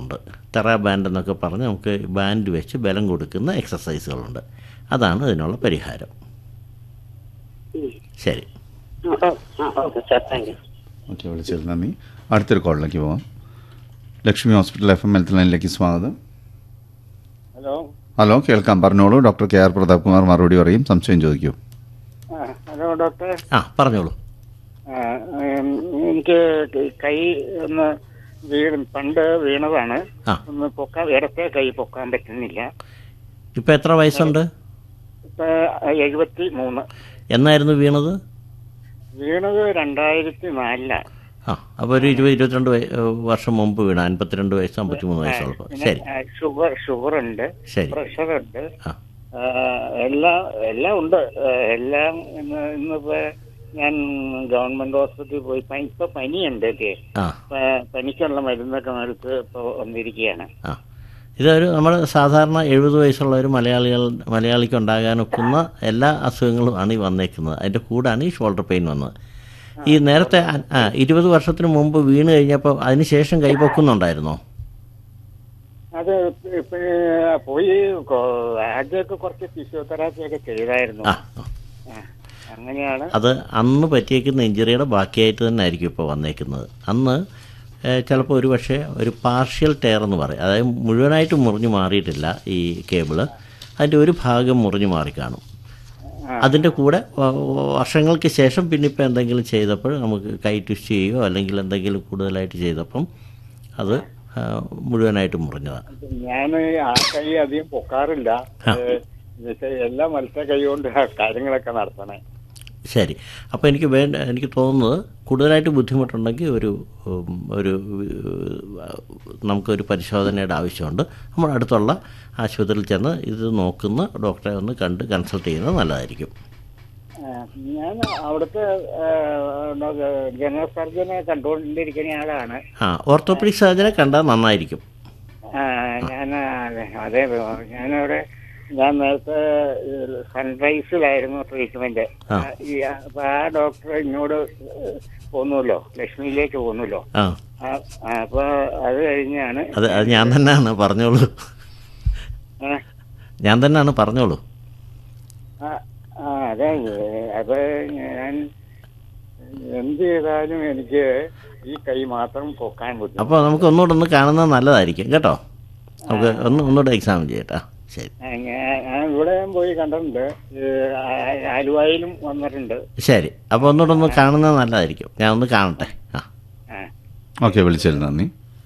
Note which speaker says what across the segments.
Speaker 1: ഉണ്ട് തെറ ബാൻഡ് എന്നൊക്കെ പറഞ്ഞ് നമുക്ക് ബാൻഡ് വെച്ച് ബലം കൊടുക്കുന്ന എക്സസൈസുകളുണ്ട് അതാണ് ഇതിനുള്ള പരിഹാരം ശരി
Speaker 2: okay sir thank you
Speaker 3: okay വിളിച്ചതിൽ നന്ദി അടുത്തൊരു കോളിലേക്ക് പോവാം Lakshmi hospital F M health ലൈനിലേക്ക് സ്വാഗതം
Speaker 4: ഹലോ
Speaker 3: ഹലോ കേൾക്കാം പറഞ്ഞോളൂ doctor K R Prathap Kumar മറുപടി പറയും സംശയം ചോദിക്കൂ
Speaker 4: ആ, ഹലോ ഡോക്ടർ
Speaker 1: ആ പറഞ്ഞോളൂ
Speaker 4: ആ, ഉം, എനിക്ക് കൈ ഒന്ന് വീണ് പണ്ട് വീണതാണ്
Speaker 1: ആ.
Speaker 4: ഒന്ന് പൊക്കാൻ ഇടത്തെ കൈ പൊക്കാൻ പറ്റുന്നില്ല
Speaker 1: ഇപ്പം എത്ര വയസ്സുണ്ട്
Speaker 4: ഇപ്പൊ എഴുപത്തി മൂന്ന്
Speaker 1: എന്നായിരുന്നു വീണത്
Speaker 4: വീണത് രണ്ടായിരത്തി നാലിലാണ്
Speaker 1: ആ അപ്പോൾ ഒരു ഇരുപത് ഇരുപത്തിരണ്ട് വയ- ഏഹ് വർഷം മുമ്പ് വീണ അൻപത്തിരണ്ട് വയസ്സ് അമ്പത്തിമൂന്ന് വയസ്സുള്ളപ്പോൾ ശരി
Speaker 4: പിന്നെ ഷുഗർ ഷുഗർ ഉണ്ട്
Speaker 1: ശരി
Speaker 4: പ്രഷർ ഉണ്ട്
Speaker 1: ആ
Speaker 4: ആ, എല്ലാം എല്ലാം ഉണ്ട് ആ, എല്ലാം ഇന്ന് ഇന്നിപ്പോ ഞാൻ ഗവൺമെന്റ് ഹോസ്പിറ്റലിൽ പോയി പനി ഇപ്പൊ പനിയുണ്ട് എനിക്ക്
Speaker 1: ആ
Speaker 4: പ- പനിക്കുള്ള മരുന്നൊക്കെ എടുത്ത് ഇപ്പൊ വന്നിരിക്കുകയാണ്
Speaker 1: ആ ഇതൊരു നമ്മൾ സാധാരണ എഴുപത് വയസ്സുള്ള ഒരു മലയാളികൾ മലയാളിക്ക് ഉണ്ടാകാനൊക്കുന്ന എല്ലാ അസുഖങ്ങളും ആണ് ഈ വന്നേക്കുന്നത് അതിൻ്റെ കൂടാണ് ഈ ഷോൾഡർ പെയിൻ വന്നത് ഈ നേരത്തെ അ- ആ ഇരുപത് വർഷത്തിന് മുമ്പ് വീണ് കഴിഞ്ഞപ്പോൾ അതിന് ശേഷം കൈപൊക്കുന്നുണ്ടായിരുന്നോ
Speaker 4: അത് ഇപ്പൊ പോയി കൊ- ആദ്യമൊക്കെ കുറച്ച് ഫിസിയോതെറാപ്പി ഒക്കെ ചെയ്തായിരുന്നു
Speaker 1: ആ ആ.
Speaker 4: ആ, അങ്ങനെയാണ്
Speaker 1: അത് അന്ന് പറ്റിയേക്കുന്ന ഇഞ്ചുറിയുടെ ബാക്കിയായിട്ട് തന്നെ ആയിരിക്കും ഇപ്പോൾ വന്നേക്കുന്നത് അന്ന് ചിലപ്പോൾ ഒരു പക്ഷേ ഒരു പാർഷ്യൽ ടയർ എന്ന് പറയും അതായത് മുഴുവനായിട്ട് മുറിഞ്ഞു മാറിയിട്ടില്ല ഈ കേബിള് അതിൻ്റെ ഒരു ഭാഗം മുറിഞ്ഞു മാറി കാണും അതിൻ്റെ കൂടെ വ- വ- വർഷങ്ങൾക്ക് ശേഷം പിന്നെ ഇപ്പോൾ എന്തെങ്കിലും ചെയ്തപ്പോൾ നമുക്ക് കൈ ട്വിസ്റ്റ് ചെയ്യുകയോ അല്ലെങ്കിൽ എന്തെങ്കിലും കൂടുതലായിട്ട് ചെയ്തപ്പം അത് ആ, മുഴുവനായിട്ട് മുറിഞ്ഞതാണ്
Speaker 4: ഞാൻ ആ കൈ അധികം പൊക്കാറില്ല ഏ, എന്നുവെച്ചാ എല്ലാം വലത്തെ കൈ കൊണ്ട് കാര്യങ്ങളൊക്കെ നടത്തണേ
Speaker 1: ശരി അപ്പോൾ എനിക്ക് വേണ്ട എനിക്ക് തോന്നുന്നത് കൂടുതലായിട്ട് ബുദ്ധിമുട്ടുണ്ടെങ്കിൽ ഒരു ഉം, ഒരു ഏഹ്, നമുക്കൊരു പരിശോധനയുടെ ആവശ്യമുണ്ട് നമ്മുടെ അടുത്തുള്ള ആശുപത്രിയിൽ ചെന്ന് ഇത് നോക്കുന്ന ഡോക്ടറെ ഒന്ന് കണ്ട് കൺസൾട്ട് ചെയ്യുന്നത് നല്ലതായിരിക്കും
Speaker 4: ആ, ഞാൻ അവിടുത്തെ ആ, ജനറൽ സർജനെ കണ്ടുകൊണ്ടിരിക്കുന്ന ആളാണ്
Speaker 1: ആ ഓർത്തോപെഡിക് സർജനെ കണ്ടാൽ നന്നായിരിക്കും
Speaker 4: ആ, ഞാൻ അതെ ഞാനവിടെ ഞാൻ നേരത്തെ സൺറൈസിലായിരുന്നു ട്രീറ്റ്മെന്റ്
Speaker 1: ആ.
Speaker 4: ഈ അപ്പൊ ആ ഡോക്ടർ ഇങ്ങോട്ട് പോന്നുല്ലോ ലക്ഷ്മിയിലേക്ക് പോന്നുല്ലോ
Speaker 1: ആ
Speaker 4: ആ, ആ, അപ്പൊ അത് കഴിഞ്ഞാണ്
Speaker 1: അത് അത് ഞാൻ തന്നെയാണ് പറഞ്ഞോളൂ
Speaker 4: ആ,
Speaker 1: ഞാൻ തന്നെയാണ് പറഞ്ഞോളൂ
Speaker 4: ആ, ആ, അതെ അത് ഞാൻ എന്ത് ചെയ്താലും എനിക്ക് ഈ കൈ മാത്രം പൊക്കാൻ പറ്റും
Speaker 1: അപ്പോൾ നമുക്ക് ഒന്നുകൂടെ ഒന്ന് കാണുന്നത് നല്ലതായിരിക്കും കേട്ടോ നമുക്ക് ഒന്ന് ഒന്നുകൂടെ എക്സാം ചെയ്യട്ടാ ശരി
Speaker 4: ഞാൻ ഇവിടെ പോയി കണ്ടിട്ടുണ്ട് ഈ ആ- ആലുവായിലും വന്നിട്ടുണ്ട്
Speaker 1: ശരി അപ്പോൾ ഒന്നുകൂടെ ഒന്ന് കാണുന്നത് നല്ലതായിരിക്കും ഞാൻ ഒന്ന് കാണട്ടെ ആ
Speaker 4: ആ
Speaker 3: ഓക്കെ വിളിച്ചതിൽ നന്ദി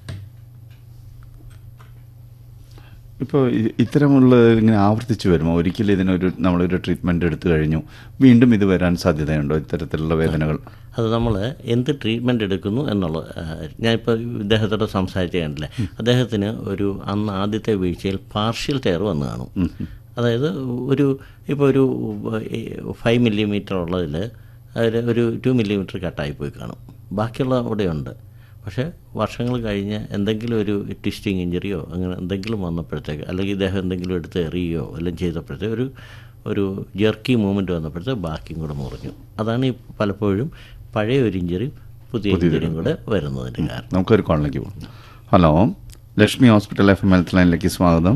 Speaker 3: ഇപ്പോൾ ഇത്തരമുള്ള ഇങ്ങനെ ആവർത്തിച്ച് വരുമോ ഒരിക്കലും ഇതിനൊരു നമ്മളൊരു ട്രീറ്റ്മെൻറ്റ് എടുത്തു കഴിഞ്ഞു വീണ്ടും ഇത് വരാൻ സാധ്യതയുണ്ടോ ഇത്തരത്തിലുള്ള വേദനകൾ
Speaker 1: അത് നമ്മൾ എന്ത് ട്രീറ്റ്മെൻറ്റ് എടുക്കുന്നു എന്നുള്ളത് ആ, ഞാനിപ്പോൾ ഇദ്ദേഹത്തോട് സംസാരിച്ച് കണ്ടില്ലേ അദ്ദേഹത്തിന് ഒരു അന്ന് ആദ്യത്തെ വീഴ്ചയിൽ പാർഷ്യൽ ടയർ വന്നു കാണും അതായത് ഒരു ഇപ്പോൾ ഒരു ഫൈവ് മില്ലിമീറ്റർ ഉള്ളതിൽ അതിൽ ഒരു ടു മില്ലിമീറ്റർ കട്ടായി പോയി കാണും ബാക്കിയുള്ള അവിടെയുണ്ട് പക്ഷേ വർഷങ്ങൾ കഴിഞ്ഞ് എന്തെങ്കിലും ഒരു ട്വിസ്റ്റിങ് ഇഞ്ചറിയോ അങ്ങനെ എന്തെങ്കിലും വന്നപ്പോഴത്തേക്ക് അല്ലെങ്കിൽ ഇദ്ദേഹം എന്തെങ്കിലും എടുത്ത് എറിയുകയോ എല്ലാം ചെയ്തപ്പോഴത്തേക്ക് ഒരു ഒരു ജെർക്കി മൂവ്മെൻറ്റ് വന്നപ്പോഴത്തേക്ക് ബാക്കിയും കൂടെ മുറിഞ്ഞു അതാണ് ഈ പലപ്പോഴും പഴയ ഒരു ഇഞ്ചറി പുതിയ ഇഞ്ചറിയും കൂടെ വരുന്നതിൻ്റെ കാരണം
Speaker 3: നമുക്കൊരു കോളിലേക്ക് പോകാം hello Lakshmi hospital F M health ലൈനിലേക്ക് സ്വാഗതം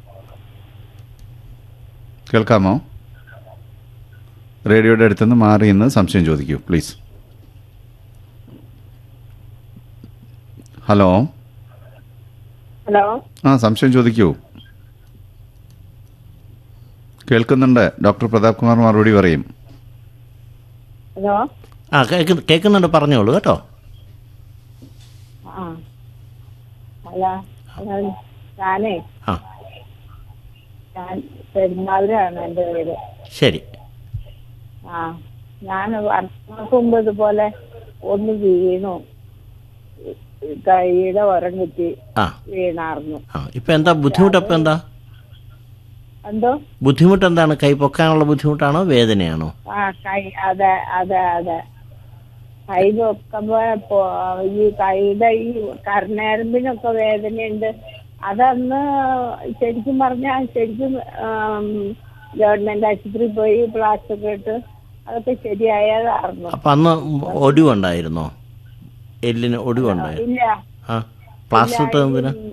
Speaker 3: കേൾക്കാമോ റേഡിയോയുടെ അടുത്തുനിന്ന് മാറി നിന്ന് സംശയം ചോദിക്കൂ പ്ലീസ് ഹലോ
Speaker 2: ഹലോ
Speaker 3: ആ സംശയം ചോദിക്കൂ കേൾക്കുന്നുണ്ട് ഡോക്ടർ പ്രതാപ് കുമാർ മറുപടി പറയും
Speaker 2: ഹലോ
Speaker 1: ആ കേൾക്കുന്നു കേൾക്കുന്നുണ്ട് പറഞ്ഞോളൂ കേട്ടോ
Speaker 2: ആ അല്ല ഹലോ ഞാനേ
Speaker 1: ആ
Speaker 2: ഞാൻ പെരുമാതിരാണ് എൻ്റെ പേര്
Speaker 1: ശരി
Speaker 2: ആ ഞാൻ വർഷങ്ങൾക്ക് മുമ്പ് ഇതുപോലെ ഒന്ന് വീണു കൈയുടെ ഉരം കുത്തി
Speaker 1: ആ
Speaker 2: വീണാർന്നു
Speaker 1: ആ ഇപ്പം എന്താ ബുദ്ധിമുട്ട് അപ്പം എന്താ
Speaker 2: എന്തോ
Speaker 1: ബുദ്ധിമുട്ട് എന്താണ് കൈ പൊക്കാനുള്ള ബുദ്ധിമുട്ടാണോ വേദനയാണോ
Speaker 2: ആ കൈ അതെ അതെ അതെ കൈ വെക്കുമ്പോ പോ- ഈ കൈയുടെ ഈ കർണേരമ്പിനൊക്കെ വേദനയുണ്ട് അതന്ന് ശരിക്കും പറഞ്ഞാൽ ശരിക്കും ആം, ഗവൺമെന്റ് ആശുപത്രിയിൽ പോയി പ്ലാസ്റ്റർ ഇട്ട് അതൊക്കെ ശരിയായതായിരുന്നു
Speaker 1: അപ്പം അന്ന് ഒടിവുണ്ടായിരുന്നോ എല്ലിന് ഒടിവുണ്ടായിരുന്നു
Speaker 2: ഇല്ല
Speaker 1: ആ പ്ലാസ്റ്റർ ഇട്ടത് എന്തിനാ